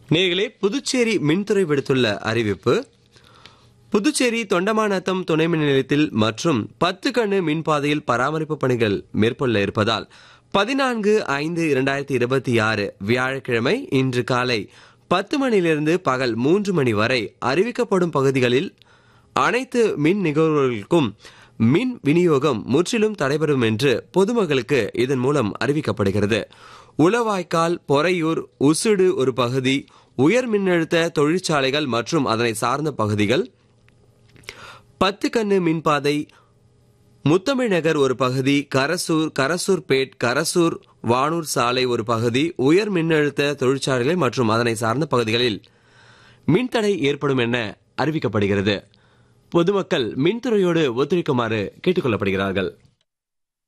நேர்களே புதுச்சேரி மின்துறை விடுத்துள்ள அறிவிப்பு புதுச்சேரி தொண்டமாநத்தம் துணை மின் நிலையத்தில் மற்றும் பத்து கண்ணு மின்பாதையில் பராமரிப்பு பணிகள் மேற்கொள்ள இருப்பதால் பதினான்கு ஐந்து இரண்டாயிரத்தி இருபத்தி ஆறு வியாழக்கிழமை இன்று காலை பத்து மணியிலிருந்து பகல் மூன்று மணி வரை அறிவிக்கப்படும் பகுதிகளில் அனைத்து மின் நுகர்வோர்களுக்கும் மின் விநியோகம் முற்றிலும் தடைபெறும் என்று பொதுமக்களுக்கு இதன் மூலம் அறிவிக்கப்படுகிறது உளவாய்க்கால் பொறையூர் உசுடு ஒரு பகுதி உயர் மின்னழுத்த தொழிற்சாலைகள் மற்றும் அதனை சார்ந்த பகுதிகள் பத்து கண்ணு மின்பாதை முத்தமிழ் நகர் ஒரு பகுதி கரசூர் கரசூர்பேட் கரசூர் வானூர் சாலை ஒரு பகுதி உயர் மின்னழுத்த தொழிற்சாலைகள் மற்றும் அதனை சார்ந்த பகுதிகளில் மின்தடை ஏற்படும் என அறிவிக்கப்படுகிறது பொதுமக்கள் மின்துறையோடு ஒத்துழைக்குமாறு கேட்டுக்கொள்ளப்படுகிறார்கள்